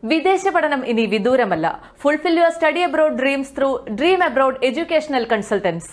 വിദേശ പഠനം ഇനി വിദൂരമല്ല fulfil your study abroad dreams through dream abroad educational consultants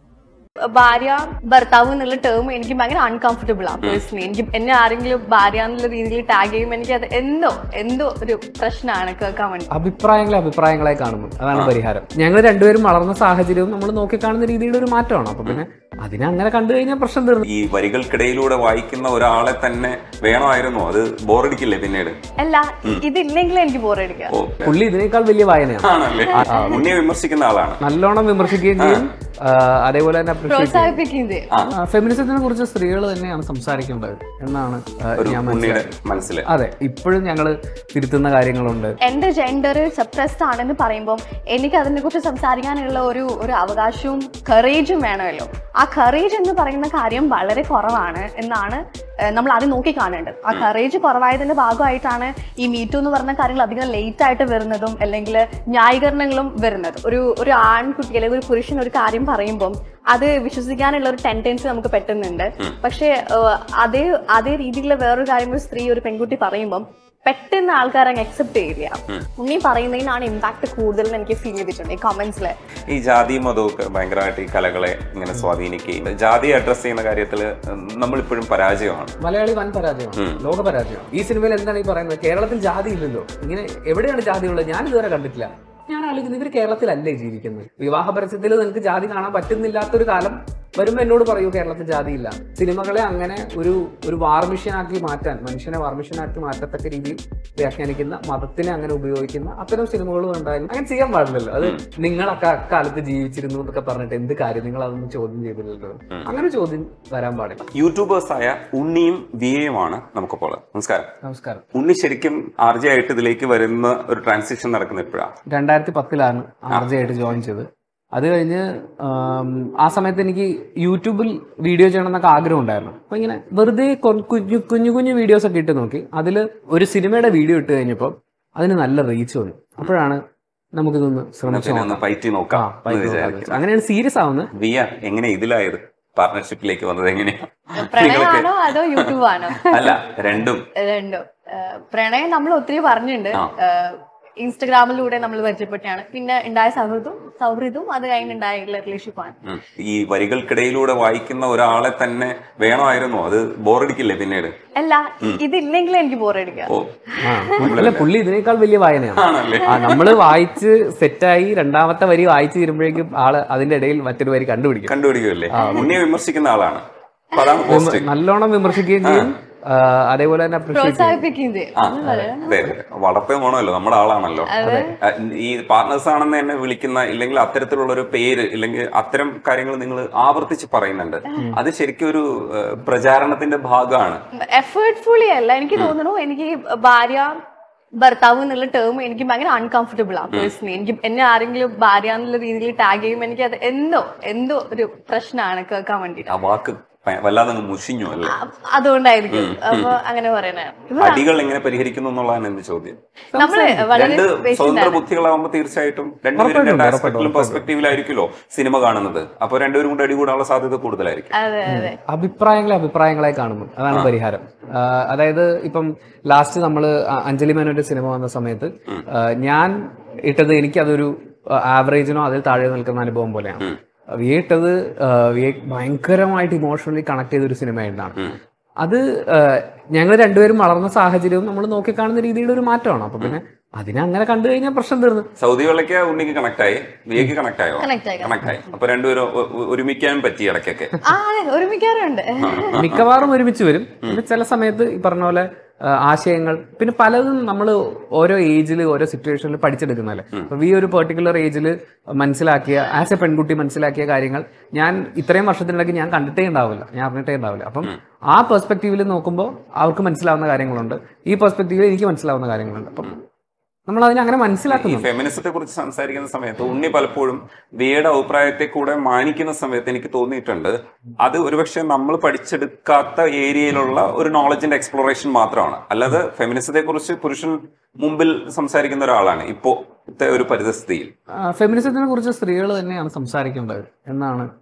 ഭാര്യ ഭർത്താവ് എന്നുള്ള ടേം എനിക്ക് ഭയങ്കര അൺകംഫർട്ടബിൾ ആണ് പേഴ്സണലി എനിക്ക് എന്നെ ആരെങ്കിലും ഭാര്യ എന്നുള്ള രീതിയിൽ ടാഗ് ചെയ്യുമ്പോൾ എനിക്ക് അത് എന്തോ എന്തോ ഒരു പ്രശ്നമാണ് കേൾക്കാൻ വേണ്ടി അഭിപ്രായങ്ങളെ അഭിപ്രായങ്ങളായി കാണുന്നു അതാണ് പരിഹാരം ഞങ്ങൾ രണ്ടുപേരും വളർന്ന സാഹചര്യവും നമ്മൾ നോക്കിക്കാണുന്ന രീതിയുടെ ഒരു മാറ്റമാണ് അപ്പൊ പിന്നെ അതിനെ അങ്ങനെ കണ്ടു കഴിഞ്ഞാൽ പ്രശ്നം തീർന്നു ഈ വരികൾക്കിടയിലൂടെ വായിക്കുന്ന ഒരാളെ തന്നെ വേണമായിരുന്നു അത് ബോറടിക്കില്ലേ പിന്നീട് അല്ല ഇതില്ലെങ്കിൽ എനിക്ക് ബോറടിക്കുക ഓ പുള്ളി ഇതിനേക്കാൾ വലിയ വായനയാണ് ആണല്ലേ ഉണ്ണിയെ വിമർശിക്കുന്ന ആളാണ് നല്ലോണം വിമർശിക്കുകയും ചെയ്യും ആ, അതേപോലെ തന്നെ അപ്രീഷിയേറ്റ് പ്രോത്സാഹിപ്പിക്കുകയും ചെയ്യും ഫെമിനിസത്തിനെ കുറിച്ച് സ്ത്രീകൾ തന്നെയാണ് സംസാരിക്കേണ്ടത് എന്നാണ് ആ, ഒരു ഞാൻ ഉണ്ണിയുടെ മനസ്സിലായത് മനസ്സിൽ അതെ ഇപ്പോഴും ഞങ്ങൾ തിരുത്തുന്ന കാര്യങ്ങളുണ്ട് എന്റെ ജെൻഡർ സപ്രസ്ഡ് ആണെന്ന് പറയുമ്പോൾ എനിക്ക് അതിനെ കുറിച്ച് സംസാരിക്കാനുള്ള ഒരു ഒരു അവകാശവും കറേജും വേണമല്ലോ ആ കറേജ് എന്ന് പറയുന്ന കാര്യം വളരെ കുറവാണ് എന്നാണ് ഏഹ്, നമ്മൾ ആദ്യം നോക്കി കാണേണ്ടത് ആ കറേജ് കുറവായതിന്റെ ഭാഗമായിട്ടാണ് ഈ മീറ്റു എന്ന് പറഞ്ഞ കാര്യങ്ങൾ അധികം ലേറ്റ് ആയിട്ട് വരുന്നതും അല്ലെങ്കിൽ ന്യായീകരണങ്ങളും വരുന്നത് ഒരു ഒരു ആൺകുട്ടി അല്ലെങ്കിൽ ഒരു പുരുഷൻ ഒരു കാര്യം പറയുമ്പം അത് വിശ്വസിക്കാനുള്ള ഒരു ടെൻഡൻസി നമുക്ക് പെട്ടെന്നുണ്ട് പക്ഷേ ഏഹ്, അതേ അതേ രീതിയിലുള്ള വേറൊരു കാര്യം ഒരു സ്ത്രീ ഒരു പെൺകുട്ടി പറയുമ്പം പെട്ടെന്ന് ആൾക്കാർ അങ്ങ് അക്സെപ്റ്റ് ചെയ്യില്ല ഉണ്ണി പറയുന്നതിനാണ് ഇമ്പാക്ട് കൂടുതൽ എന്ന് എനിക്ക് ഫീൽ ചെയ്തിട്ടുണ്ട് ഈ കമന്റ്സിൽ ഈ ജാതി മതമൊക്കെ ഭയങ്കരമായിട്ട് ഈ കലകളെ ഇങ്ങനെ സ്വാധീനിക്കുകയും ജാതി അഡ്രസ് ചെയ്യുന്ന കാര്യത്തിൽ നമ്മളിപ്പോഴും പരാജയമാണ് മലയാളി വൻ പരാജയമാണ് ലോക പരാജയമാണ് ഈ സിനിമയിൽ എന്താണ് ഈ പറയുന്നത് കേരളത്തിൽ ജാതി ഇല്ലല്ലോ ഇങ്ങനെ എവിടെയാണ് ജാതി ഉള്ളത് ഞാൻ ഇതുവരെ കണ്ടിട്ടില്ല ഞാൻ ആലോചിക്കുന്നത് ഇവർ കേരളത്തിലല്ലേ ജീവിക്കുന്നത് വിവാഹ പരസ്യത്തിൽ നിങ്ങൾക്ക് ജാതി കാണാൻ പറ്റുന്നില്ലാത്തൊരു കാലം വരുമ്പോൾ എന്നോട് പറയൂ കേരളത്തിൽ ജാതിയില്ല സിനിമകളെ അങ്ങനെ ഒരു ഒരു വാർമിഷ്യനാക്കി മാറ്റാൻ മനുഷ്യനെ വാർമിഷ്യനാക്കി മാറ്റത്തക്ക രീതിയിൽ വ്യാഖ്യാനിക്കുന്ന മതത്തിനെ അങ്ങനെ ഉപയോഗിക്കുന്ന അത്തരം സിനിമകളും ഉണ്ടായിരുന്നു അങ്ങനെ ചെയ്യാൻ പാടില്ലല്ലോ അത് നിങ്ങളൊക്കെ അക്കാലത്ത് ജീവിച്ചിരുന്നു എന്നൊക്കെ പറഞ്ഞിട്ട് എന്ത് കാര്യം നിങ്ങൾ അതൊന്നും ചോദ്യം ചെയ്തില്ലല്ലോ അങ്ങനെ ചോദ്യം വരാൻ പാടില്ല യൂട്യൂബേഴ്സായ ഉണ്ണിയും വിയയുമാണ് നമുക്കിപ്പോൾ നമസ്കാരം നമസ്കാരം ഉണ്ണി ശരിക്കും ആർജി ആയിട്ട് ഇതിലേക്ക് വരുന്ന ഒരു ട്രാൻസിഷൻ നടക്കുന്ന എപ്പോഴാണ് രണ്ടായിരത്തി പത്തിലാണ് ആർ ജെ ആയിട്ട് ജോയിൻ ചെയ്തത് അത് കഴിഞ്ഞ് ആം, ആ സമയത്ത് എനിക്ക് യൂട്യൂബിൽ വീഡിയോ ചെയ്യണം എന്നൊക്കെ ആഗ്രഹം ഉണ്ടായിരുന്നു അപ്പൊ ഇങ്ങനെ വെറുതെ കൊ- കുഞ്ഞു കുഞ്ഞു കുഞ്ഞു വീഡിയോസ് ഒക്കെ ഇട്ട് നോക്കി അതിൽ ഒരു സിനിമയുടെ വീഡിയോ ഇട്ട് കഴിഞ്ഞപ്പോൾ അതിന് നല്ല റീച്ച് വന്നു അപ്പോഴാണ് നമുക്കിതൊന്ന് ശ്രമിച്ചു പിന്നെ ഒന്ന് നോക്കാം പറ്റി ആ, നോക്കാം പൈസ എന്ന് നോക്കാം. വിചാരിക്കുന്നു അങ്ങനെയാണ് സീരിയസ് ആവുന്നത് വിയ എങ്ങനെ ഇതിലായത് പാർട്ണർഷിപ്പിലേക്ക് വന്നത് എങ്ങനെയാ പ്രണയമാണോ അതോ യൂട്യൂബ് ആണോ അല്ല രണ്ടും രണ്ടും ഏഹ്, പ്രണയം നമ്മൾ ഒത്തിരി പറഞ്ഞിട്ടുണ്ട് ആ. ഏഹ്, ഇൻസ്റ്റഗ്രാമിലൂടെ നമ്മൾ പരിചയപ്പെട്ടാണ് പിന്നെ ഉണ്ടായ സൗഹൃദവും സൗഹൃദവും അത് കഴിഞ്ഞുണ്ടായിട്ടുള്ള റിലേഷൻഷിപ്പാണ് ഉം. ഈ വരികൾക്കിടയിലൂടെ വായിക്കുന്ന ഒരാളെ തന്നെ വേണമായിരുന്നു അത് ബോറടിക്കില്ലേ പിന്നീട് അല്ല ഇതില്ലെങ്കിൽ എനിക്ക് ബോറടിക്കുക ഓ ആ, അല്ല പുള്ളി ഇതിനേക്കാൾ വലിയ വായനയാണ് ആണല്ലേ ആ നമ്മള് വായിച്ച് സെറ്റായി രണ്ടാമത്തെ വരി വായിച്ചു തീരുമ്പോഴേക്കും ആള് അതിന്റെ ഇടയിൽ മറ്റൊരു വരി കണ്ടുപിടിക്കും കണ്ടുപിടിക്കുമല്ലേ ഉണ്ണിയെ വിമർശിക്കുന്ന ആളാണ് അപ്പൊ അതാണ് പോസ്റ്റ് നല്ലോണം വിമർശിക്കുകയും ചെയ്യും ആ, അതേപോലെ തന്നെ അപ്രീഷിയേറ്റ് ചെയ്യും പ്രോത്സാഹിപ്പിക്കുകയും ചെയ്യും ആ, അതെ, അതെ. വളർത്തേ വേണമല്ലോ നമ്മുടെ ആളാണല്ലോ ആ, ഈ പാർട്ട്നേഴ്സ് ആണെന്ന് എന്നെ വിളിക്കുന്ന ഇല്ലെങ്കിൽ അത്തരത്തിലുള്ള ഒരു പേര് ഇല്ലെങ്കിൽ അത്തരം കാര്യങ്ങൾ നിങ്ങൾ ആവർത്തിച്ച് പറയുന്നുണ്ട് അത് ശരിക്കും ഒരു ആ, പ്രചാരണത്തിന്റെ ഭാഗമാണ് എഫേർട്ട്ഫുള്ളി അല്ല എനിക്ക് തോന്നുന്നു എനിക്ക് ഭാര്യ ഭർത്താവ് എന്നുള്ള ടേം എനിക്ക് ഭയങ്കര അൺകംഫർട്ടബിൾ ആണ് പേഴ്സണലി എനിക്ക് എന്നെ ആരെങ്കിലും ഭാര്യ എന്നുള്ള രീതിയിൽ ടാഗ് ചെയ്യുമ്പോൾ എനിക്ക് അത് എന്തോ എന്തോ ഒരു പ്രശ്നമാണ് കേൾക്കാൻ വേണ്ടിട്ട് ആ വാക്ക് ഭയ- വല്ലാതെ അങ്ങ് മുഷിഞ്ഞു അല്ലേ അതുകൊണ്ടായിരിക്കും അപ്പൊ അങ്ങനെ പറയണേ അടികൾ എങ്ങനെ പരിഹരിക്കുന്നു എന്നുള്ളതാണ് എന്റെ ചോദ്യം നമ്മള് വളരെ രണ്ട് patient സ്വതന്ത്ര ആണ്. ബുദ്ധികളാകുമ്പോൾ തീർച്ചയായിട്ടും രണ്ടുപേരും ഉറപ്പായിട്ടും, രണ്ട് ഉറപ്പായിട്ടും, ആസ്പെക്ടിലും പെർസ്പെക്ടീവിലായിരിക്കുമല്ലോ സിനിമ കാണുന്നത് അപ്പൊ രണ്ടുപേരും കൂടെ അടികൂടാനുള്ള സാധ്യത കൂടുതലായിരിക്കും അതെ അതെ അഭിപ്രായങ്ങളെ അഭിപ്രായങ്ങളായി കാണുന്നു അതാണ് പരിഹാരം ആ, അതായത് ഇപ്പം ലാസ്റ്റ് നമ്മൾ അഞ്ജലി മേനോന്റെ സിനിമ വന്ന സമയത്ത് ആ, ഞാൻ ഇട്ടത് എനിക്കതൊരു ആവറേജിനോ അതിൽ താഴെ നിൽക്കുന്ന അനുഭവം പോലെയാണ് വിയെ ഇട്ടത് ആ, വിയെ ഭയങ്കരമായിട്ട് ഇമോഷണലി കണക്ട് ചെയ്ത ഒരു സിനിമയായിട്ടാണ് അത് ഞങ്ങൾ രണ്ടുപേരും വളർന്ന സാഹചര്യവും നമ്മൾ നോക്കിക്കാണുന്ന രീതിയുടെ ഒരു മാറ്റമാണ് അപ്പൊ പിന്നെ അതിനെ അങ്ങനെ കണ്ടു കഴിഞ്ഞാൽ പ്രശ്നം തീർന്നു സൗദി വെള്ളയ്ക്ക് ഉണ്ണിക്ക് കണക്ട് ആയി വിയക്ക് കണക്ട് ആയോ Connect ആയി. കണക്ട് ആയി അപ്പൊ രണ്ടുപേരും ഒ- ഒ- ഒരുമിക്കാനും പറ്റി ഇടയ്ക്കൊക്കെ ആ അതെ ഒരുമിക്കാറുണ്ട് മിക്കവാറും ഒരുമിച്ച് വരും പിന്നെ ചില സമയത്ത് ഈ പറഞ്ഞ പോലെ ആ, ആശയങ്ങൾ പിന്നെ പലതും നമ്മൾ ഓരോ ഏജിൽ ഓരോ സിറ്റുവേഷനിൽ പഠിച്ചെടുക്കുന്നതല്ലേ അപ്പൊ ഈ ഒരു പെർട്ടിക്കുലർ ഏജിൽ മനസ്സിലാക്കിയ ആസ് എ പെൺകുട്ടി മനസ്സിലാക്കിയ കാര്യങ്ങൾ ഞാൻ ഇത്രയും വർഷത്തിനിടയ്ക്ക് ഞാൻ കണ്ടിട്ടേ ഉണ്ടാവില്ല ഞാൻ അറിഞ്ഞിട്ടേ ഉണ്ടാവില്ല അപ്പം ആ പെർസ്പെക്റ്റീവിൽ നോക്കുമ്പോൾ അവർക്ക് മനസ്സിലാവുന്ന കാര്യങ്ങളുണ്ട് ഈ പെർസ്പെക്റ്റീവിൽ എനിക്ക് മനസ്സിലാവുന്ന കാര്യങ്ങളുണ്ട് അപ്പം നമ്മൾ അതിനെ അങ്ങനെ ഈ മനസ്സിലാക്കുന്നു ഫെമിനിസത്തെ കുറിച്ച് സംസാരിക്കുന്ന സമയത്ത് ഉണ്ണി പലപ്പോഴും വിയുടെ അഭിപ്രായത്തെ കൂടെ മാനിക്കുന്ന സമയത്ത് എനിക്ക് തോന്നിയിട്ടുണ്ട് അത് ഒരുപക്ഷെ നമ്മൾ പഠിച്ചെടുക്കാത്ത ഏരിയയിലുള്ള ഒരു നോളജിന്റെ എക്സ്പ്ലോറേഷൻ മാത്രമാണ് അല്ലാതെ ഫെമിനിസത്തെ കുറിച്ച് പുരുഷൻ മുമ്പിൽ സംസാരിക്കുന്ന ഒരാളാണ് ഇപ്പോഴത്തെ ഒരു പരിതസ്ഥിതിയിൽ ഫെമിനിസത്തിനെ കുറിച്ച് സ്ത്രീകൾ തന്നെയാണ് സംസാരിക്കേണ്ടത് എന്നാണ്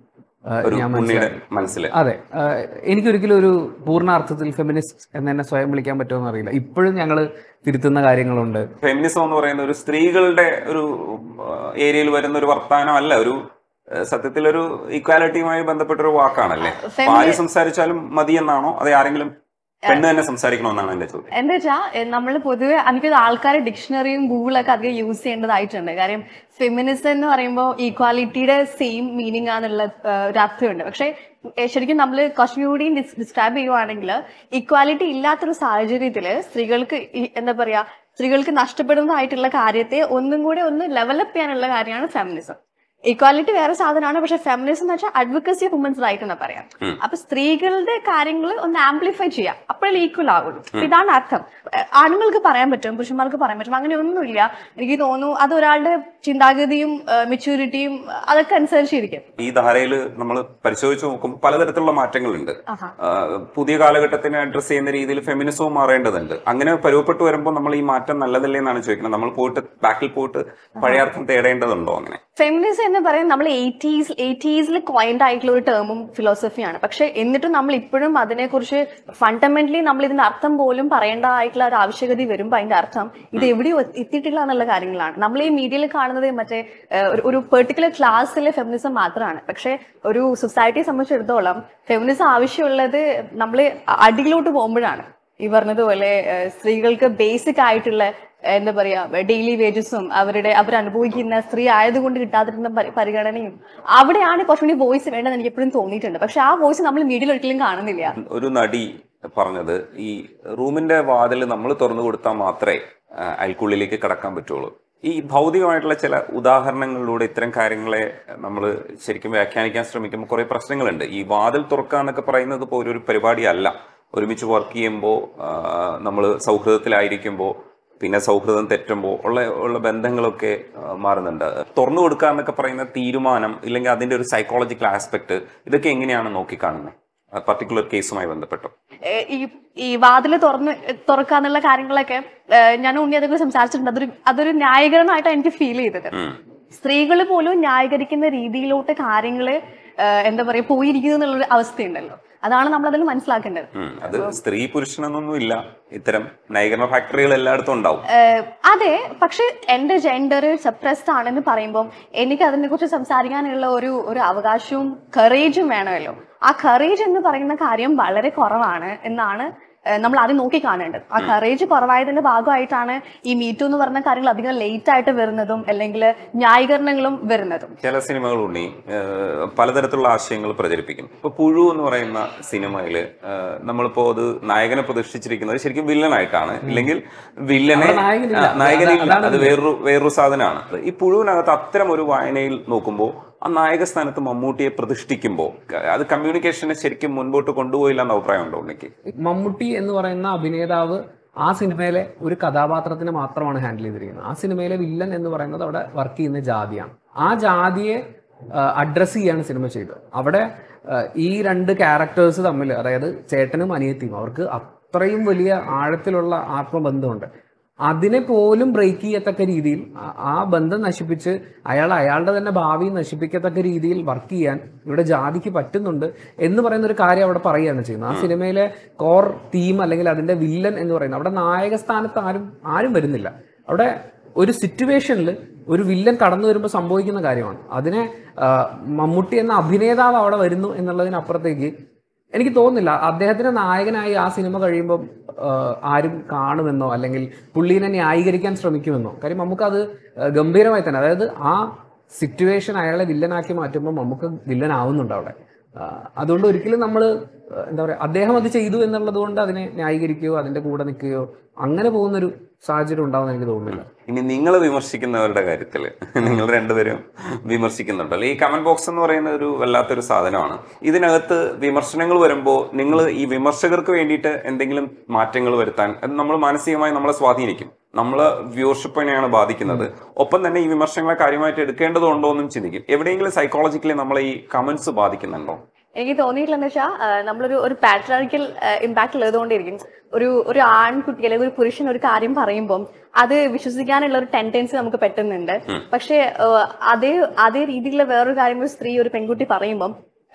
ആ, ഒരു ഞാൻ ഉണ്ണിയുടെ മനസ്സിലാക്കി മനസ്സിൽ അതെ ആ, എനിക്കൊരിക്കലും ഒരു പൂർണ്ണ അർത്ഥത്തിൽ ഫെമിനിസ്റ്റ് എന്ന് തന്നെ സ്വയം വിളിക്കാൻ പറ്റുമെന്ന് അറിയില്ല ഇപ്പോഴും ഞങ്ങൾ തിരുത്തുന്ന കാര്യങ്ങളുണ്ട് ഫെമിനിസം എന്ന് പറയുന്ന ഒരു സ്ത്രീകളുടെ ഒരു ഏരിയയിൽ വരുന്ന ഒരു വർത്താനം അല്ല ഒരു ഏഹ്, സത്യത്തിൽ ഒരു ഈക്വാലിറ്റിയുമായി ബന്ധപ്പെട്ട ഒരു വാക്കാണല്ലേ അപ്പൊ ആര് സംസാരിച്ചാലും മതി എന്നാണോ അതെ ആരെങ്കിലും പെണ്ണ് തന്നെ സംസാരിക്കണമെന്നാണ് എന്റെ ചോദ്യം എന്താ വെച്ചാൽ നമ്മൾ പൊതുവെ എനിക്ക് ആൾക്കാരെ ഡിക്ഷണറിയും ഗൂഗിളൊക്കെ അധികം യൂസ് ചെയ്യേണ്ടതായിട്ടുണ്ട് കാര്യം ഫെമിനിസം എന്ന് പറയുമ്പോൾ ഈക്വാലിറ്റിയുടെ സെയിം മീനിങ് ആണെന്നുള്ള ആ, ഒരു അർത്ഥമുണ്ട് പക്ഷേ ഏ, ശരിക്കും നമ്മൾ കുറച്ചും കൂടി ഡിസ്ക്രൈബ് ചെയ്യുവാണെങ്കിൽ ഈക്വാലിറ്റി ഇല്ലാത്തൊരു സാഹചര്യത്തിൽ സ്ത്രീകൾക്ക് ഈ- എന്താ പറയാ സ്ത്രീകൾക്ക് നഷ്ടപ്പെടുന്നതായിട്ടുള്ള കാര്യത്തെ ഒന്നും കൂടെ ഒന്ന് ലെവലപ്പ് ചെയ്യാനുള്ള കാര്യമാണ് ഫെമിനിസം ഈക്വാലിറ്റി വേറെ സാധനമാണ് പക്ഷെ ഫെമിനിസം എന്ന് വെച്ചാൽ അഡ്വക്കസി ഓഫ് വുമൻസ് റൈറ്റ് എന്ന് പറയാം അപ്പൊ സ്ത്രീകളുടെ കാര്യങ്ങൾ ഒന്ന് ആംപ്ലിഫൈ ചെയ്യാം അപ്പോഴേ ഈക്വൽ ആകുള്ളൂ അപ്പൊ ഇതാണ് അർത്ഥം ഏഹ് ആണുങ്ങൾക്ക് പറയാൻ പറ്റും പുരുഷന്മാർക്ക് പറയാൻ പറ്റും അങ്ങനെ ഒന്നുമില്ല എനിക്ക് തോന്നുന്നു അത് ഒരാളുടെ ചിന്താഗതിയും മെച്യൂരിറ്റിയും അതൊക്കെ അനുസരിച്ചിരിക്കും ഈ ധാരയിൽ നമ്മൾ പരിശോധിച്ച് നോക്കുമ്പോൾ പലതരത്തിലുള്ള മാറ്റങ്ങളുണ്ട് ആഹാ. ആ, പുതിയ കാലഘട്ടത്തിനെ അഡ്രസ് ചെയ്യുന്ന രീതിയിൽ ഫെമിനിസവും മാറേണ്ടതുണ്ട് അങ്ങനെ പരുവപ്പെട്ട് വരുമ്പോൾ നമ്മൾ ഈ മാറ്റം നല്ലതല്ലേ എന്നാണ് ചോദിക്കുന്നത് നമ്മൾ പോയിട്ട് ബാക്കിൽ പോയിട്ട് പഴയ അർത്ഥം തേടേണ്ടതുണ്ടോ അങ്ങനെ ഫെമിനിസം എന്ന് പറയുന്നത് നമ്മൾ എയ്റ്റീസ് എയ്റ്റീസിൽ കോയിൻഡ് ആയിട്ടുള്ള ഒരു ടേമും ഫിലോസഫിയാണ് പക്ഷെ എന്നിട്ടും നമ്മൾ ഇപ്പോഴും അതിനെക്കുറിച്ച് ഫണ്ടമെന്റലി നമ്മൾ ഇതിന്റെ അർത്ഥം പോലും പറയേണ്ടതായിട്ടുള്ള ഒരു ആവശ്യകത വരുമ്പോൾ അതിന്റെ അർത്ഥം ഇത് എവിടെയും എത്തി- എത്തിയിട്ടില്ല എന്നുള്ള കാര്യങ്ങളാണ് നമ്മൾ ഈ മീഡിയയിൽ കാണുന്നത് മറ്റേ ഏഹ്, ഒരു- ഒരു പെർട്ടിക്കുലർ ക്ലാസ്സിലെ ഫെമിനിസം മാത്രമാണ് പക്ഷെ ഒരു സൊസൈറ്റിയെ സംബന്ധിച്ചിടത്തോളം ഫെമിനിസം ആവശ്യമുള്ളത് നമ്മൾ അടിയിലോട്ട് പോകുമ്പോഴാണ് ഈ പറഞ്ഞതുപോലെ ഏഹ്, സ്ത്രീകൾക്ക് ബേസിക് ആയിട്ടുള്ള എന്താ പറയാ ഡെയിലി വേജസും അവരുടെ അവർ അനുഭവിക്കുന്ന സ്ത്രീ ആയതുകൊണ്ട് കിട്ടാതിരുന്ന പരി- പരിഗണനയും അവിടെയാണ് കുറച്ചുകൂടി വോയിസ് വേണ്ടതെന്ന് എനിക്ക് എപ്പോഴും തോന്നിയിട്ടുണ്ട് പക്ഷെ ആ വോയിസ് നമ്മൾ മീഡിയയിൽ ഒരിക്കലും കാണുന്നില്ല ഒരു നടി പറഞ്ഞത് ഈ റൂമിന്റെ വാതിൽ നമ്മൾ തുറന്നു കൊടുത്താൽ മാത്രമേ ആ, അയൽക്കുള്ളിലേക്ക് കടക്കാൻ പറ്റുള്ളൂ ഈ ഭൗതികമായിട്ടുള്ള ചില ഉദാഹരണങ്ങളിലൂടെ ഇത്തരം കാര്യങ്ങളെ നമ്മൾ ശരിക്കും വ്യാഖ്യാനിക്കാൻ ശ്രമിക്കുമ്പോൾ കുറെ പ്രശ്നങ്ങളുണ്ട് ഈ വാതിൽ തുറക്കുക എന്നൊക്കെ പറയുന്നത് ഇപ്പോൾ ഒരു പരിപാടിയല്ല ഒരുമിച്ച് വർക്ക് ചെയ്യുമ്പോൾ നമ്മൾ സൗഹൃദത്തിലായിരിക്കുമ്പോൾ പിന്നെ സൗഹൃദം തെറ്റുമ്പോൾ ഉള്ള ഉള്ള ബന്ധങ്ങളൊക്കെ ആ, മാറുന്നുണ്ട് തുറന്നു കൊടുക്കുക എന്നൊക്കെ പറയുന്ന തീരുമാനം ഇല്ലെങ്കിൽ അതിന്റെ ഒരു സൈക്കോളജിക്കൽ ആസ്പെക്ട് ഇതൊക്കെ എങ്ങനെയാണ് നോക്കിക്കാണുന്നത് പർട്ടിക്കുലർ കേസുമായി ബന്ധപ്പെട്ടോ ഏഹ് ഈ ഈ വാതില് തുറന്ന് തുറക്കാന്നുള്ള കാര്യങ്ങളൊക്കെ ഏഹ് ഞാൻ ഉണ്ണി അതൊക്കെ സംസാരിച്ചിട്ടുണ്ട് അതൊരു അതൊരു ന്യായീകരണമായിട്ടാണ് എനിക്ക് ഫീൽ ചെയ്തത് ഉം. സ്ത്രീകൾ പോലും ന്യായീകരിക്കുന്ന രീതിയിലോട്ട് കാര്യങ്ങള് ഏഹ് എന്താ പറയാ പോയിരിക്കുന്നു എന്നുള്ളൊരു അവസ്ഥയുണ്ടല്ലോ അതാണ് നമ്മൾ അതിൽ മനസ്സിലാക്കേണ്ടത് ഉം. അത് സ്ത്രീ പുരുഷനെന്നൊന്നും ഇല്ല ഇത്തരം നയീകരണ ഫാക്ടറികൾ എല്ലായിടത്തും ഉണ്ടാവും ഏഹ് അതെ പക്ഷെ എന്റെ ജെൻഡർ സപ്രസ്ഡ് ആണെന്ന് പറയുമ്പോൾ എനിക്ക് അതിനെ കുറിച്ച് സംസാരിക്കാനുള്ള ഒരു ഒരു അവകാശവും കറേജും വേണമല്ലോ ആ കറേജ് എന്ന് പറയുന്ന കാര്യം വളരെ കുറവാണ് എന്നാണ് ഏഹ് നമ്മൾ ആദ്യം നോക്കി കാണേണ്ടത് ആ കറേജ് കുറവായതിന്റെ ഭാഗമായിട്ടാണ് ഈ മീറ്റു എന്ന് പറഞ്ഞ കാര്യങ്ങൾ അധികം ലേറ്റ് ആയിട്ട് വരുന്നതും അല്ലെങ്കിൽ ന്യായീകരണങ്ങളും വരുന്നതും ചില സിനിമകളുണ്ട് ഈ, ഏഹ്, പലതരത്തിലുള്ള ആശയങ്ങൾ പ്രചരിപ്പിക്കും ഇപ്പൊ പുഴു എന്ന് പറയുന്ന സിനിമയിൽ നമ്മളിപ്പോ അത് നായകനെ പ്രതിഷ്ഠിച്ചിരിക്കുന്നത് ശരിക്കും വില്ലനായിട്ടാണ് ഇല്ലെങ്കിൽ വില്ലനെ അവിടെ നായകനില്ല. ആ, നായകനില്ല അതാണ് അത് വേറൊരു വേറൊരു സാധനമാണ് ഈ പുഴുവിനകത്ത് അത്തരം ഒരു വായനയിൽ നോക്കുമ്പോൾ ആ നായക സ്ഥാനത്ത് മമ്മൂട്ടിയെ പ്രതിഷ്ഠിക്കുമ്പോൾ അത് കമ്മ്യൂണിക്കേഷനെ ശരിക്കും മുൻപോട്ട് കൊണ്ടുപോയില്ല എന്ന അഭിപ്രായമുണ്ടോ ഉണ്ണിക്ക് മമ്മൂട്ടി എന്ന് പറയുന്ന അഭിനേതാവ് ആ സിനിമയിലെ ഒരു കഥാപാത്രത്തിനെ മാത്രമാണ് ഹാൻഡിൽ ചെയ്തിരിക്കുന്നത് ആ സിനിമയിലെ വില്ലൻ എന്ന് പറയുന്നത് അവിടെ വർക്ക് ചെയ്യുന്ന ജാതിയാണ് ആ ജാതിയെ അഡ്രസ്സ് ചെയ്യാണ് സിനിമ ചെയ്തത് അവിടെ ആ, ഈ രണ്ട് ക്യാരക്ടേഴ്സ് തമ്മിൽ അതായത് ചേട്ടനും അനിയത്തിയും അവർക്ക് അത്രയും വലിയ ആഴത്തിലുള്ള ആത്മബന്ധമുണ്ട് അതിനെ പോലും ബ്രേക്ക് ചെയ്യത്തക്ക രീതിയിൽ ആ- ആ ബന്ധം നശിപ്പിച്ച് അയാൾ അയാളുടെ തന്നെ ഭാവി നശിപ്പിക്കത്തക്ക രീതിയിൽ വർക്ക് ചെയ്യാൻ ഇവിടെ ജാതിക്ക് പറ്റുന്നുണ്ട് എന്ന് പറയുന്ന ഒരു കാര്യം അവിടെ പറയുകയാണ് ചെയ്യുന്നത് ആ സിനിമയിലെ കോർ തീം അല്ലെങ്കിൽ അതിന്റെ വില്ലൻ എന്ന് പറയുന്നത് അവിടെ നായക സ്ഥാനത്ത് ആരും ആരും വരുന്നില്ല അവിടെ ഒരു സിറ്റുവേഷനിൽ ഒരു വില്ലൻ കടന്നു വരുമ്പോൾ സംഭവിക്കുന്ന കാര്യമാണ് അതിനെ ആ, മമ്മൂട്ടി എന്ന അഭിനേതാവ് അവിടെ വരുന്നു എന്നുള്ളതിനപ്പുറത്തേക്ക് എനിക്ക് തോന്നുന്നില്ല അദ്ദേഹത്തിന് നായകനായി ആ സിനിമ കഴിയുമ്പോൾ ആരും കാണുമെന്നോ അല്ലെങ്കിൽ പുള്ളീനെ ന്യായീകരിക്കാൻ ശ്രമിക്കുമെന്നോ കാര്യം നമുക്കത് ഗംഭീരമായി തന്നെ അതായത് ആ സിറ്റുവേഷൻ അയാളെ വില്ലനാക്കി മാറ്റുമ്പോൾ നമുക്ക് വില്ലൻ ആവുന്നുണ്ട് അവിടെ ആ, അതുകൊണ്ട് ഒരിക്കലും നമ്മൾ എന്താ പറയുക അദ്ദേഹം അത് ചെയ്തു എന്നുള്ളത് കൊണ്ട് അതിനെ ന്യായീകരിക്കുകയോ അതിന്റെ കൂടെ നിൽക്കുകയോ അങ്ങനെ പോകുന്നൊരു സാഹചര്യം ഉണ്ടാവുമെന്ന് എനിക്ക് തോന്നുന്നില്ല ഇനി നിങ്ങൾ വിമർശിക്കുന്നവരുടെ കാര്യത്തിൽ നിങ്ങൾ രണ്ടുപേരും വിമർശിക്കുന്നുണ്ടല്ലോ ഈ കമന്റ് ബോക്സ് എന്ന് പറയുന്ന ഒരു വല്ലാത്തൊരു സാധനമാണ് ഇതിനകത്ത് വിമർശനങ്ങൾ വരുമ്പോൾ നിങ്ങൾ ഈ വിമർശകർക്ക് വേണ്ടിയിട്ട് എന്തെങ്കിലും മാറ്റങ്ങൾ വരുത്താൻ അത് നമ്മൾ മാനസികമായി നമ്മളെ സ്വാധീനിക്കും നമ്മള് വ്യൂവർഷിപ്പിനെയാണ് ബാധിക്കുന്നത് ഒപ്പം തന്നെ ഈ വിമർശനങ്ങളെ കാര്യമായിട്ട് എടുക്കേണ്ടതുണ്ടോ എന്നും ചിന്തിക്കും എവിടെയെങ്കിലും സൈക്കോളജിക്കലി നമ്മളെ ഈ കമന്റ്സ് ബാധിക്കുന്നുണ്ടോ എനിക്ക് തോന്നിയിട്ടില്ലെന്ന് വെച്ചാൽ നമ്മളൊരു ഒരു പാട്രാർക്കൽ ഇമ്പാക്ട് ഉള്ളതുകൊണ്ടിരിക്കും ഒരു ഒരു ആൺകുട്ടി അല്ലെങ്കിൽ ഒരു പുരുഷൻ ഒരു കാര്യം പറയുമ്പം അത് വിശ്വസിക്കാനുള്ള ഒരു ടെൻഡൻസി നമുക്ക് പെട്ടെന്നുണ്ട് പക്ഷേ ഏഹ്, അതേ അതേ രീതിയിലുള്ള വേറൊരു കാര്യം ഒരു സ്ത്രീ ഒരു പെൺകുട്ടി പറയുമ്പം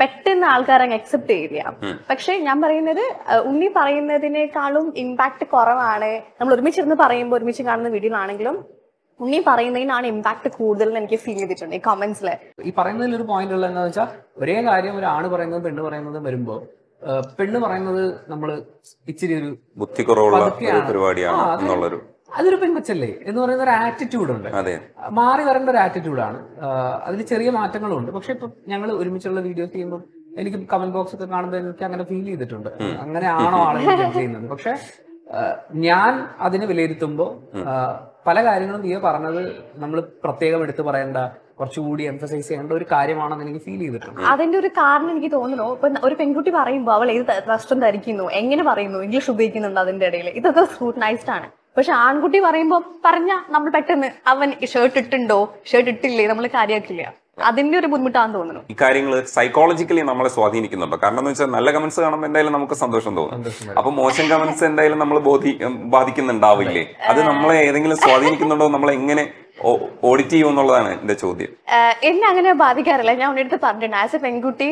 പെട്ടെന്ന് ആൾക്കാർ അങ്ങ് അക്സെപ്റ്റ് ചെയ്യില്ല പക്ഷെ ഞാൻ പറയുന്നത് അഹ് ഉണ്ണി പറയുന്നതിനേക്കാളും ഇമ്പാക്ട് കുറവാണ് നമ്മൾ ഒരുമിച്ചിരുന്ന് പറയുമ്പോൾ ഒരുമിച്ച് കാണുന്ന വീഡിയോ ആണെങ്കിലും ഉണ്ണി പറയുന്നതിനാണ് ഇമ്പാക്ട് കൂടുതൽ എന്ന് എനിക്ക് ഫീൽ ചെയ്തിട്ടുണ്ട് ഈ കമന്റ്സിൽ ഈ പറയുന്നതിൽ ഒരു പോയിന്റ് ഉള്ളത് എന്താണെന്ന് വെച്ചാൽ ഒരേ കാര്യം ഒരു ആണ് പറയുന്നതും പെണ്ണ് പറയുന്നതും വരുമ്പോൾ പെണ്ണ് പറയുന്നത് നമ്മൾ ഇച്ചിരി ഒരു ബുദ്ധി കുറവുള്ള ഒരു പതുക്കെയാണ്. പരിപാടിയാണ് ആ, അത് എന്നുള്ളൊരു അതൊരു പെൺകൊച്ചല്ലേ എന്ന് പറയുന്ന ഒരു ആറ്റിറ്റ്യൂഡ് ഉണ്ട് അതെ മാറി വരേണ്ട ഒരു ആറ്റിറ്റ്യൂഡാണ് അതിൽ ചെറിയ മാറ്റങ്ങളും ഉണ്ട് പക്ഷെ ഇപ്പൊ ഞങ്ങൾ ഒരുമിച്ചുള്ള വീഡിയോസ് ചെയ്യുമ്പോൾ എനിക്ക് കമന്റ് ബോക്സ് ഒക്കെ കാണുമ്പോൾ എനിക്ക് അങ്ങനെ ഫീൽ ചെയ്തിട്ടുണ്ട് അങ്ങനെ ആണോ ആളുകൾ ജഡ്ജ് ചെയ്യുന്നത് പക്ഷെ ആ, ഞാൻ അതിനെ വിലയിരുത്തുമ്പോൾ പല കാര്യങ്ങളും ഈ പറഞ്ഞത് നമ്മൾ പ്രത്യേകം എടുത്തു പറയേണ്ട കുറച്ചുകൂടി എംഫസൈസ് ചെയ്യേണ്ട ഒരു കാര്യമാണെന്ന് എനിക്ക് ഫീൽ ചെയ്തിട്ടുണ്ട് അതിന്റെ ഒരു കാരണം എനിക്ക് തോന്നുന്നു ഇപ്പൊ ഒരു പെൺകുട്ടി പറയുമ്പോൾ അവൾ ഏത് ത- വസ്ത്രം ധരിക്കുന്നു എങ്ങനെ പറയുന്നു ഇംഗ്ലീഷ് ഉപയോഗിക്കുന്നുണ്ട് അതിന്റെ ഇടയിൽ ഇതൊക്കെ സ്ക്രൂട്ടനൈസ്ഡ് ആണ് പക്ഷെ ആൺകുട്ടി പറയുമ്പോൾ പറഞ്ഞ നമ്മൾ പെട്ടെന്ന് അവൻ ഷർട്ട് ഇട്ടുണ്ടോ ഷർട്ട് ഇട്ടില്ലേ നമ്മൾ കാര്യമാക്കില്ല അതിന്റെ ഒരു ബുദ്ധിമുട്ടാന്ന് തോന്നുന്നു ഈ കാര്യങ്ങൾ സൈക്കോളജിക്കലി നമ്മളെ സ്വാധീനിക്കുന്നുണ്ടോ കാരണം എന്ന് വെച്ചാൽ നല്ല കമന്റ്സ് കാണുമ്പോൾ എന്തായാലും നമുക്ക് സന്തോഷം തോന്നും അപ്പൊ മോശം കമന്റ്സ് എന്തായാലും നമ്മൾ ബോധി ബാധിക്കുന്നുണ്ടാവില്ലേ അത് നമ്മളെ ഏതെങ്കിലും സ്വാധീനിക്കുന്നുണ്ടോ നമ്മളെ എങ്ങനെ ഓഡിറ്റ് ചെയ്യും എന്നുള്ളതാണ് എന്റെ ചോദ്യം ആഹ് എന്നെ അങ്ങനെ ബാധിക്കാറില്ല ഞാൻ ഉണ്ണിയടുത്ത് പറഞ്ഞിട്ടുണ്ട് ആസ് എ പെൺകുട്ടി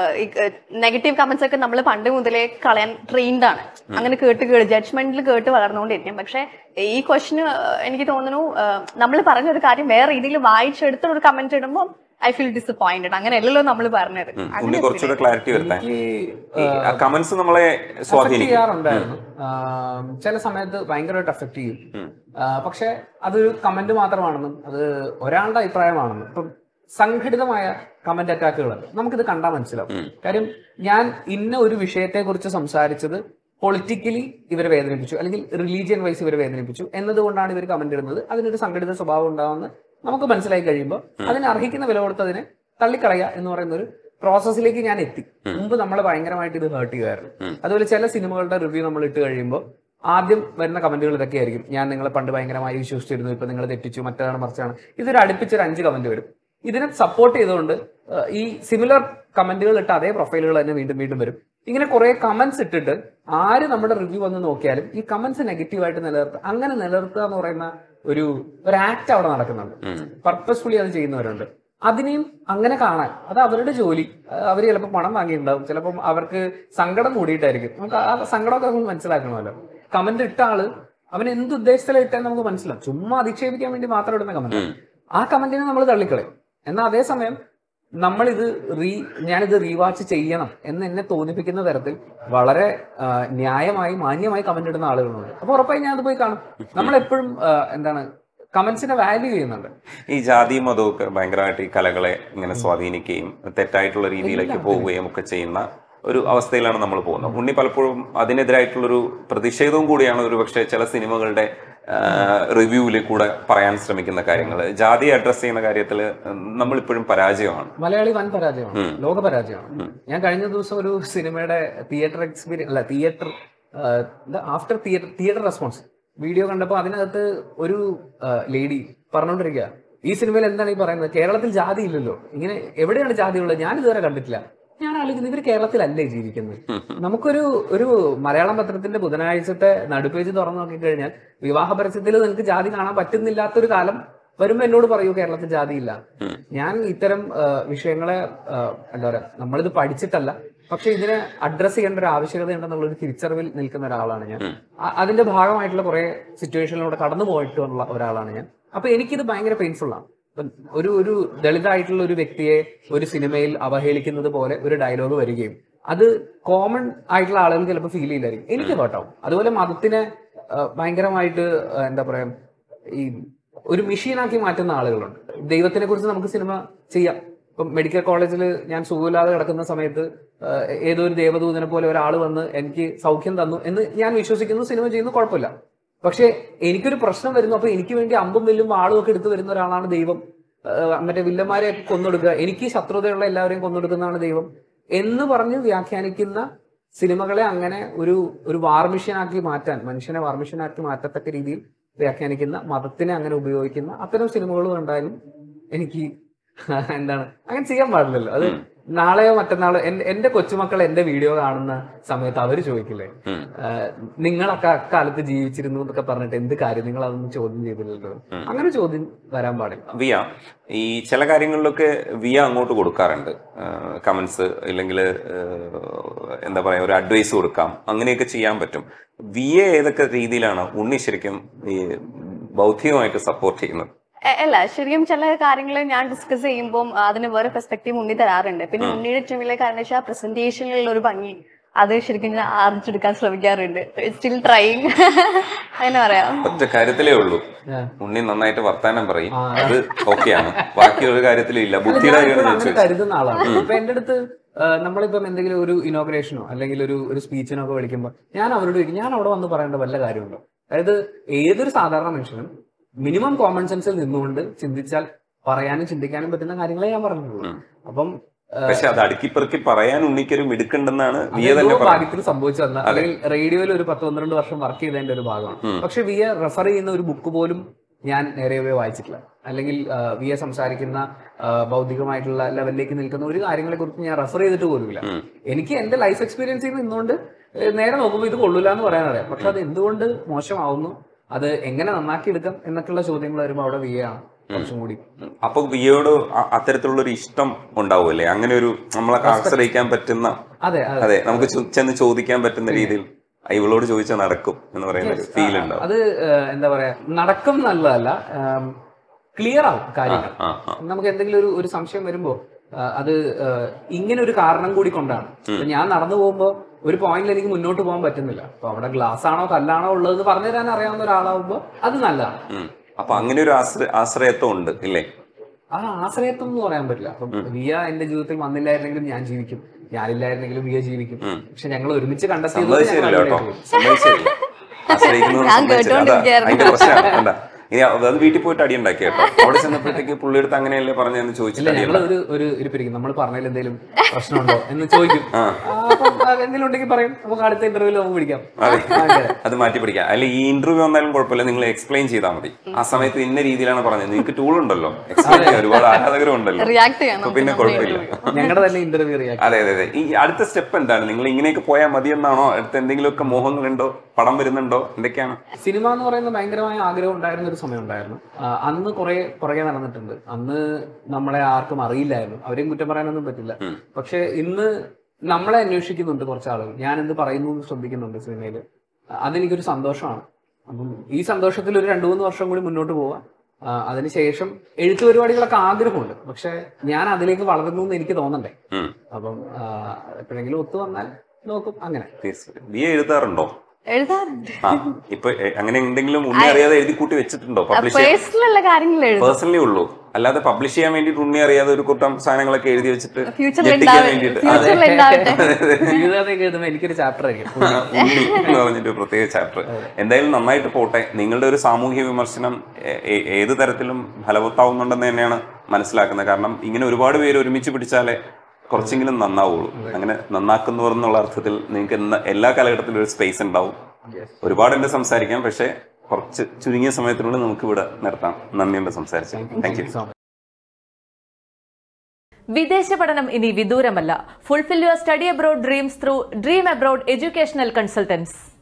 നെഗറ്റീവ് കമന്റ്സ് ഒക്കെ നമ്മൾ പണ്ട് മുതലേ കളയാൻ ട്രെയിൻഡ് ആണ് അങ്ങനെ കേട്ട് കേട്ട് ജഡ്ജ്മെന്റിൽ കേട്ട് വളർന്നുകൊണ്ടിരിക്കും പക്ഷെ ഈ ക്വസ്റ്റിന് എനിക്ക് തോന്നുന്നു നമ്മൾ പറഞ്ഞ ഒരു കാര്യം വേറെ രീതിയിൽ വായിച്ചെടുത്ത ഒരു കമന്റ് ഇടുമ്പോൾ ഐ ഫീൽ ഡിസപ്പോയിന്റഡ് അങ്ങനെ അല്ലല്ലോ നമ്മൾ പറഞ്ഞത് ഉണ്ണി അങ്ങനെ കുറച്ചുകൂടെ ക്ലാരിറ്റി വരുത്താൻ എനിക്ക് കമന്റ്സ് നമ്മളെ affect സ്വാധീനിക്കും ചെയ്യാറുണ്ടായിരുന്നു ആം, ചില സമയത്ത് ഭയങ്കരമായിട്ട് അഫക്ട് ചെയ്യും ആ, പക്ഷെ അതൊരു കമന്റ് മാത്രമാണെന്നും അത് ഒരാളുടെ അഭിപ്രായമാണെന്നും ഇപ്പം സംഘടിതമായ കമന്റ് അറ്റാക്കുകൾ നമുക്കിത് കണ്ടാൽ മനസ്സിലാവും കാര്യം ഞാൻ ഇന്ന ഒരു വിഷയത്തെ കുറിച്ച് സംസാരിച്ചത് പൊളിറ്റിക്കലി ഇവരെ വേദനിപ്പിച്ചു അല്ലെങ്കിൽ റിലീജിയൻ വൈസ് ഇവരെ വേദനിപ്പിച്ചു എന്നതുകൊണ്ടാണ് ഇവർ കമന്റ് ഇടുന്നത് അതിനൊരു സംഘടിത സ്വഭാവം ഉണ്ടാവുമെന്ന് നമുക്ക് മനസ്സിലായി കഴിയുമ്പോൾ അതിന് അർഹിക്കുന്ന വില കൊടുത്തതിനെ തള്ളിക്കളയുക എന്ന് പറയുന്ന ഒരു പ്രോസസ്സിലേക്ക് ഞാൻ എത്തി മുമ്പ് നമ്മളെ ഭയങ്കരമായിട്ട് ഇത് ഹേർട്ട് ചെയ്യുമായിരുന്നു അതുപോലെ ചില സിനിമകളുടെ റിവ്യൂ നമ്മൾ ഇട്ട് കഴിയുമ്പോൾ ആദ്യം വരുന്ന കമന്റുകൾ ഇതൊക്കെ ആയിരിക്കും ഞാൻ നിങ്ങളെ പണ്ട് ഭയങ്കരമായി വിശ്വസിച്ചിരുന്നു ഇപ്പൊ നിങ്ങൾ തെറ്റിച്ചു മറ്റേതാണ് മറിച്ചാണ് ഇതൊരു അടുപ്പിച്ചൊരു അഞ്ച് കമന്റ് വരും ഇതിനെ സപ്പോർട്ട് ചെയ്തുകൊണ്ട് ഏഹ്, ഈ സിമിലർ കമന്റുകൾ ഇട്ട് അതേ പ്രൊഫൈലുകൾ തന്നെ വീണ്ടും വീണ്ടും വരും ഇങ്ങനെ കുറെ കമന്റ്സ് ഇട്ടിട്ട് ആര് നമ്മുടെ റിവ്യൂ വന്ന് നോക്കിയാലും ഈ കമന്റ്സ് നെഗറ്റീവായിട്ട് നിലനിർത്തുക അങ്ങനെ നിലനിർത്തുക എന്ന് പറയുന്ന ഒരു ഒരു ആക്ട് അവിടെ നടക്കുന്നുണ്ട് പർപ്പസ്ഫുള്ളി അത് ചെയ്യുന്നവരുണ്ട് അതിനെയും അങ്ങനെ കാണാൻ അത് അവരുടെ ജോലി അവർ ചിലപ്പോൾ പണം വാങ്ങിയിട്ടുണ്ടാവും ചിലപ്പം അവർക്ക് സങ്കടം കൂടിയിട്ടായിരിക്കും നമുക്ക് ആ സങ്കടമൊക്കെ നമുക്ക് മനസ്സിലാക്കണമല്ലോ കമന്റ് ഇട്ട ആള് അവൻ എന്ത് ഉദ്ദേശത്തിലാണ് ഇട്ടെന്ന് നമുക്ക് മനസ്സിലാവും ചുമ്മാ അധിക്ഷേപിക്കാൻ വേണ്ടി മാത്രം ഇടുന്ന കമന്റ് ആ കമന്റിനെ നമ്മൾ തള്ളിക്കളയും എന്നാൽ അതേസമയം നമ്മളിത് റീ ഞാനിത് റീവാച്ച് ചെയ്യണം എന്ന് എന്നെ തോന്നിപ്പിക്കുന്ന തരത്തിൽ വളരെ ആ, ന്യായമായി മാന്യമായി കമന്റ് ഇടുന്ന ആളുകളുണ്ട് അപ്പൊ ഉറപ്പായി ഞാൻ അത് പോയി കാണും നമ്മളെപ്പോഴും ആ, എന്താണ് കമന്റ്സിനെ വാല്യൂ ചെയ്യുന്നുണ്ട് ഈ ജാതി മതമൊക്കെ ഭയങ്കരമായിട്ട് ഈ കലകളെ ഇങ്ങനെ സ്വാധീനിക്കുകയും തെറ്റായിട്ടുള്ള രീതിയിലേക്ക് പോവുകയും ഒക്കെ ചെയ്യുന്ന ഒരു അവസ്ഥയിലാണ് നമ്മൾ പോകുന്നത് ഉണ്ണി പലപ്പോഴും അതിനെതിരായിട്ടുള്ളൊരു പ്രതിഷേധവും കൂടിയാണ് ഒരു പക്ഷേ ചില സിനിമകളുടെ റിവ്യൂവിൽ കൂടെ പറയാൻ ശ്രമിക്കുന്ന കാര്യങ്ങൾ ജാതി അഡ്രസ് ചെയ്യുന്ന കാര്യത്തിൽ നമ്മളിപ്പോഴും പരാജയമാണ് മലയാളി വൻ പരാജയമാണ് ലോക പരാജയമാണ് ഞാൻ കഴിഞ്ഞ ദിവസം ഒരു സിനിമയുടെ തിയേറ്റർ എക്സ്പീരിയൻസ് അല്ല theatre after theatre theatre response video കണ്ടപ്പോൾ അതിനകത്ത് ഒരു ലേഡി പറഞ്ഞുകൊണ്ടിരിക്കുക ഈ സിനിമയിൽ എന്താണ് ഈ പറയുന്നത് കേരളത്തിൽ ജാതി ഇല്ലല്ലോ ഇങ്ങനെ എവിടെയാണ് ജാതി ഉള്ളത് ഞാൻ ഇതുവരെ കണ്ടിട്ടില്ല ഞാൻ ആലോചിക്കുന്നത് ഇവർ കേരളത്തിലല്ലേ ജീവിക്കുന്നത് നമുക്കൊരു ഒരു മലയാളം പത്രത്തിന്റെ ബുധനാഴ്ചത്തെ നടുപേജ് തുറന്നു നോക്കിക്കഴിഞ്ഞാൽ വിവാഹ പരസ്യത്തിൽ നിങ്ങൾക്ക് ജാതി കാണാൻ പറ്റുന്നില്ലാത്തൊരു കാലം വരുമ്പോ എന്നോട് പറയൂ കേരളത്തിൽ ജാതിയില്ല ഞാൻ ഇത്തരം ആ, വിഷയങ്ങളെ ആ, എന്താ പറയാ നമ്മളിത് പഠിച്ചിട്ടല്ല പക്ഷെ ഇതിനെ അഡ്രസ് ചെയ്യേണ്ട ഒരു ആവശ്യകത ഉണ്ടെന്നുള്ള ഒരു തിരിച്ചറിവിൽ നിൽക്കുന്ന ഒരാളാണ് ഞാൻ അ- അതിന്റെ ഭാഗമായിട്ടുള്ള കുറെ സിറ്റുവേഷനിലൂടെ കടന്നു പോയിട്ടുള്ള ഒരാളാണ് ഞാൻ അപ്പൊ എനിക്കിത് ഭയങ്കര പെയിൻഫുൾ ആണ് ഇപ്പം ഒരു ഒരു ദളിതായിട്ടുള്ള ഒരു വ്യക്തിയെ ഒരു സിനിമയിൽ അവഹേളിക്കുന്നത് പോലെ ഒരു ഡയലോഗ് വരികയും അത് കോമൺ ആയിട്ടുള്ള ആളുകൾ ചിലപ്പോൾ ഫീൽ ചെയ്യില്ലായിരിക്കും എനിക്ക് ഹേർട്ടാവും അതുപോലെ മതത്തിനെ ആ, ഭയങ്കരമായിട്ട് ആ, എന്താ പറയാ ഈ ഒരു മെഷീനാക്കി മാറ്റുന്ന ആളുകളുണ്ട് ദൈവത്തിനെ കുറിച്ച് നമുക്ക് സിനിമ ചെയ്യാം ഇപ്പം മെഡിക്കൽ കോളേജിൽ ഞാൻ സുഖമില്ലാതെ കിടക്കുന്ന സമയത്ത് ആ, ഏതോ ഒരു ദേവദൂതനെ പോലെ ഒരാൾ വന്ന് എനിക്ക് സൗഖ്യം തന്നു എന്ന് ഞാൻ വിശ്വസിക്കുന്നു സിനിമ ചെയ്യുന്നു കുഴപ്പമില്ല പക്ഷെ എനിക്കൊരു പ്രശ്നം വരുന്നു അപ്പൊ എനിക്ക് വേണ്ടി അമ്പും വില്ലും വാളും ഒക്കെ എടുത്ത് വരുന്ന ഒരാളാണ് ദൈവം ആ, മറ്റേ വില്ലന്മാരെ കൊന്നൊടുക്കുക എനിക്ക് ശത്രുതയുള്ള എല്ലാവരെയും കൊന്നൊടുക്കുന്നതാണ് ദൈവം എന്ന് പറഞ്ഞ് വ്യാഖ്യാനിക്കുന്ന സിനിമകളെ അങ്ങനെ ഒരു ഒരു വാർമിഷ്യനാക്കി മാറ്റാൻ മനുഷ്യനെ വാർമിഷ്യനാക്കി മാറ്റത്തക്ക രീതിയിൽ വ്യാഖ്യാനിക്കുന്ന മതത്തിനെ അങ്ങനെ ഉപയോഗിക്കുന്ന അത്തരം സിനിമകളും ഉണ്ടായാലും എനിക്ക് എന്താണ് അങ്ങനെ ചെയ്യാൻ പാടില്ലല്ലോ അത് നാളെയോ മറ്റന്നാളോ എൻ- എന്റെ കൊച്ചുമക്കൾ എന്റെ വീഡിയോ കാണുന്ന സമയത്ത് അവര് ചോദിക്കില്ലേ ഉം. ആഹ് നിങ്ങളൊക്കെ അക്കാലത്ത് ജീവിച്ചിരുന്നു എന്നൊക്കെ പറഞ്ഞിട്ട് എന്ത് കാര്യം നിങ്ങൾ അതൊന്നും ചോദ്യം ചെയ്തില്ലല്ലോ അങ്ങനെ ചോദ്യം വരാൻ പാടില്ല വിയ ഈ ചില കാര്യങ്ങളിലൊക്കെ വിയ അങ്ങോട്ട് കൊടുക്കാറുണ്ട് കമന്റ്സ് ഇല്ലെങ്കിൽ എന്താ പറയാ ഒരു അഡ്വൈസ് കൊടുക്കാം അങ്ങനെയൊക്കെ ചെയ്യാൻ പറ്റും വിയ ഏതൊക്കെ രീതിയിലാണ് ഉണ്ണി ശരിക്കും ഈ ബൗദ്ധികമായിട്ട് സപ്പോർട്ട് ചെയ്യുന്നത് എ- അല്ല ശരിക്കും ചില കാര്യങ്ങൾ ഞാൻ ഡിസ്കസ് ചെയ്യുമ്പോൾ അതിന് വേറെ പെർസ്പെക്റ്റീവ് ഉണ്ണി തരാറുണ്ട് പിന്നെ ഉണ്ണിയുടെ ഏറ്റവും വലിയ കാരണം വെച്ചാൽ പ്രസന്റേഷനിലുള്ള ഒരു ഭംഗി അത് ശരിക്കും ഞാൻ ആർജിച്ചെടുക്കാൻ ശ്രമിക്കാറുണ്ട് സ്റ്റിൽ ട്രൈങ് അങ്ങനെ പറയാം ഒറ്റ കാര്യത്തിലേ ഉള്ളൂ ആ. ഉണ്ണി നന്നായിട്ട് വർത്താനം പറയും അത് ഓക്കെയാണ് ബാക്കി ഒരു കാര്യത്തിലും ഇല്ല ബുദ്ധിയുടെ കാര്യമാണ് ഞാൻ അങ്ങനെ ചോദിച്ചത് കരുതുന്ന ആളാണ് ഇപ്പൊ എന്റെ അടുത്ത് ആ, നമ്മളിപ്പം എന്തെങ്കിലും ഒരു ഇനോഗ്രേഷനോ അല്ലെങ്കിൽ ഒരു ഒരു സ്പീച്ചിനോ ഒക്കെ വിളിക്കുമ്പോൾ ഞാൻ അവരോട് ചോദിക്കും ഞാൻ അവിടെ വന്ന് പറയേണ്ട വല്ല കാര്യമുണ്ടോ അതായത് ഏതൊരു സാധാരണ മനുഷ്യനും മിനിമം കോമൺ സെൻസിൽ നിന്നുകൊണ്ട് ചിന്തിച്ചാൽ പറയാനും ചിന്തിക്കാനും പറ്റുന്ന കാര്യങ്ങളെ ഞാൻ പറഞ്ഞിട്ടുള്ളൂ അപ്പം ആ, പക്ഷെ അത് അടുക്കിപ്പെറുക്കി പറയാൻ ഉണ്ണിക്കൊരു മിടുക്കുണ്ടെന്നാണ് വിയ അതെന്തോ തന്നെ പറയുന്നത് ഭാഗ്യത്തിന് സംഭവിച്ചു വന്ന അല്ലെങ്കിൽ റേഡിയോയിൽ ഒരു പത്ത് പന്ത്രണ്ട് വർഷം വർക്ക് ചെയ്തതിന്റെ ഒരു ഭാഗമാണ് പക്ഷെ വി എ റെഫർ ചെയ്യുന്ന ഒരു ബുക്ക് പോലും ഞാൻ നേരെ വായിച്ചിട്ടില്ല അല്ലെങ്കിൽ ആ, വി എ സംസാരിക്കുന്ന ആ, ബൗദ്ധികമായിട്ടുള്ള ലെവലിലേക്ക് നിൽക്കുന്ന ഒരു കാര്യങ്ങളെ കുറിച്ച് ഞാൻ റെഫർ ചെയ്തിട്ട് പോലുമില്ല ഉം. എനിക്ക് എന്റെ ലൈഫ് എക്സ്പീരിയൻസിൽ നിന്നുകൊണ്ട് ഏ, നേരെ നോക്കുമ്പോൾ ഇത് കൊള്ളില്ല എന്ന് പറയാനറിയാം പക്ഷെ അത് എന്തുകൊണ്ട് മോശമാവുന്നു അത് എങ്ങനെ നന്നാക്കി എടുക്കാം എന്നൊക്കെയുള്ള ചോദ്യങ്ങൾ വരുമ്പോൾ അവിടെ വി എ ആണ് കുറച്ചും കൂടി അപ്പൊ വിയോട് അ- അത്തരത്തിലുള്ള ഒരു ഇഷ്ടം ഉണ്ടാവുമല്ലേ അങ്ങനെ ഒരു നമ്മളെ ആശ്രയിക്കാൻ പറ്റുന്ന അതെ അതെ അതെ നമുക്ക് ചു- ചെന്ന് ചോദിക്കാൻ പറ്റുന്ന രീതിയിൽ "ആ, ഇവളോട് ചോദിച്ചാൽ നടക്കും എന്ന് പറയുന്ന ഒരു ഫീൽ ഉണ്ടാവും അത് ഏ, എന്താ പറയാ നടക്കും നല്ലതല്ല ക്ലിയർ ആവും കാര്യങ്ങൾ ആ ആ നമുക്ക് എന്തെങ്കിലും ഒരു ഒരു സംശയം വരുമ്പോ ആ, അത് ആ, ഇങ്ങനെ ഒരു കാരണം കൂടി കൊണ്ടാണ് ഇപ്പൊ ഞാൻ നടന്നു പോകുമ്പോ ഒരു പോയിന്റിൽ എനിക്ക് മുന്നോട്ട് പോകാൻ പറ്റുന്നില്ല അപ്പൊ അവിടെ ഗ്ലാസ് ആണോ കല്ലാണോ ഉള്ളത് പറഞ്ഞു തരാൻ അറിയാവുന്ന ഒരാളാവുമ്പോ അത് നല്ലതാണ് ഉം. അപ്പൊ അങ്ങനെ ഒരു ആശ്ര ആശ്രയത്വം ഉണ്ട് ഇല്ലേ ആ ആശ്രയത്വം എന്ന് പറയാൻ പറ്റില്ല അപ്പം വിയ എന്റെ ജീവിതത്തിൽ വന്നില്ലായിരുന്നെങ്കിലും ഞാൻ ജീവിക്കും ഞാനില്ലായിരുന്നെങ്കിലും വിയ ജീവിക്കും പക്ഷെ ഞങ്ങൾ ഒരുമിച്ച് കണ്ടെത്തിയത് കൊണ്ട് ഞങ്ങൾ സമ്മതിച്ചില്ല കേട്ടോ അടിപൊളിയായിട്ട് പോയി. സമ്മതിച്ചില്ല ആശ്രയിക്കുന്നത് ഞാൻ സമ്മതിച്ചില്ല. അതാ കേട്ടോണ്ടിരിക്കുകയായിരുന്നു. അതിന്റെ പ്രശ്നമാണ് കണ്ടാ ഇനി അത് വീട്ടിൽ പോയിട്ട് അടി ഉണ്ടാക്കി കേട്ടോ അവിടെ ചെന്നപ്പോഴത്തേക്ക് പുള്ളിയെടുത്ത് അങ്ങനെയല്ലേ പറഞ്ഞെന്ന് ഇല്ല ചോദിച്ചിട്ട് അടി ഞങ്ങൾ ഒരു ഒരു ഇരിപ്പിരിക്കും നമ്മൾ പറഞ്ഞതിൽ എന്തെങ്കിലും പ്രശ്നമുണ്ടോ എന്ന് ചോദിക്കും ആ, അപ്പം അത് എന്തെങ്കിലും ഉണ്ടെങ്കിൽ പറയും നമുക്ക് അടുത്ത ഇന്റർവ്യൂവിൽ നമുക്ക് പിടിക്കാം അങ്ങനെ. അത് മാറ്റി പിടിക്കാം അല്ല ഈ ഇന്റർവ്യൂ വന്നാലും കുഴപ്പമില്ല നിങ്ങൾ എക്സ്പ്ലെയിൻ ചെയ്താൽ മതി ആ സമയത്ത് ഇന്ന രീതിയിലാണ് പറഞ്ഞത് നിങ്ങൾക്ക് ടൂൾ ഉണ്ടല്ലോ എക്സ്പ്ലെയിൻ ചെയ്യാൻ ഒരുപാട് ആരാധകരും ഉണ്ടല്ലോ റിയാക്ട് ചെയ്യണം അപ്പൊ പിന്നെ കുഴപ്പമില്ല ഞങ്ങളുടെ തന്നെ ഇന്റർവ്യൂ റിയാക്ട് അതെ അതെ അതെ ഈ അടുത്ത സ്റ്റെപ്പ് എന്താണ് നിങ്ങൾ ഇങ്ങനെയൊക്കെ പോയാൽ മതിയെന്നാണോ അടുത്ത എന്തെങ്കിലുമൊക്കെ മോഹങ്ങളുണ്ടോ പടം വരുന്നുണ്ടോ എന്തൊക്കെയാണ് സിനിമ എന്ന് പറയുന്ന ഭയങ്കരമായ ആഗ്രഹം ഉണ്ടായിരുന്ന ഒരു സമയം ഉണ്ടായിരുന്നു ആ, അന്ന് കുറെ പുറകെ നടന്നിട്ടുണ്ട് അന്ന് നമ്മളെ ആർക്കും അറിയില്ലായിരുന്നു അവരെയും കുറ്റം പറയാനൊന്നും പറ്റില്ല ഉം. പക്ഷെ ഇന്ന് നമ്മളെ അന്വേഷിക്കുന്നുണ്ട് കുറച്ച് ആളുകൾ ഞാൻ എന്ത് പറയുന്നു എന്ന് ശ്രദ്ധിക്കുന്നുണ്ട് സിനിമയിൽ അതെനിക്കൊരു സന്തോഷമാണ് അപ്പം ഈ സന്തോഷത്തിൽ ഒരു രണ്ടു മൂന്ന് വർഷം കൂടി മുന്നോട്ട് പോവാം ആ, അതിനുശേഷം എഴുത്തു പരിപാടികളൊക്കെ ആഗ്രഹമുണ്ട് പക്ഷെ ഞാൻ അതിലേക്ക് വളർന്നു എന്ന് എനിക്ക് തോന്നണ്ടേ ഉം. അപ്പം ആ, എപ്പോഴെങ്കിലും ഒത്തു വന്നാൽ നോക്കും അങ്ങനെ തീർച്ചയായും. ബി എ എഴുതാറുണ്ടോ എഴുതാറുണ്ട് ആ ഇപ്പൊ എ- അങ്ങനെ എന്തെങ്കിലും ഉണ്ണി അറിയാതെ എഴുതി കൂട്ടി വെച്ചിട്ടുണ്ടോ പബ്ലിഷ് ചെയ്യാൻ പേഴ്സണലുള്ള കാര്യങ്ങൾ എഴുതും പേഴ്സണലി ഉള്ളൂ അല്ലാതെ പബ്ലിഷ് ചെയ്യാൻ വേണ്ടിയിട്ട് ഉണ്ണി അറിയാതെ ഒരു കൂട്ടം സാധനങ്ങളൊക്കെ എഴുതി വെച്ചിട്ട് ഫ്യൂച്ചറിൽ ഞെട്ടിക്കാൻ വേണ്ടിയിട്ട് അതെ ഫ്യൂച്ചറിൽ ഉണ്ടാവട്ടെ ജീവിതത്തിൽ എഴുതുമ്പോൾ എനിക്കൊരു ചാപ്റ്റർ ആയിരിക്കും ഉണ്ണി എന്ന് പറഞ്ഞിട്ട് ഒരു പ്രത്യേക ചാപ്റ്റർ എന്തായാലും നന്നായിട്ട് പോട്ടെ നിങ്ങളുടെ ഒരു സാമൂഹ്യ വിമർശനം ഏ- ഏ- ഏത് തരത്തിലും ഫലവത്താവുന്നുണ്ടെന്ന് തന്നെയാണ് മനസ്സിലാക്കുന്നത് കാരണം ഇങ്ങനെ ഒരുപാട് പേര് ഒരുമിച്ച് പിടിച്ചാലേ കുറച്ചെങ്കിലും നന്നാവുള്ളൂ അങ്ങനെ നന്നാക്കുന്നവർ എന്നുള്ള അർത്ഥത്തിൽ നിങ്ങൾക്ക് എന്ന- എല്ലാ കാലഘട്ടത്തിലും ഒരു സ്പേസ് ഉണ്ടാവും ഒരുപാടുണ്ട് സംസാരിക്കാം പക്ഷേ കുറച്ച് ചുരുങ്ങിയ സമയത്തിനുള്ളിൽ നമുക്ക് ഇവിടെ നിർത്താം നന്ദിയുണ്ട് സംസാരിച്ചു താങ്ക് യു വിദേശ പഠനം ഇനി വിദൂരമല്ല fulfil your study abroad dreams through dream abroad educational consultants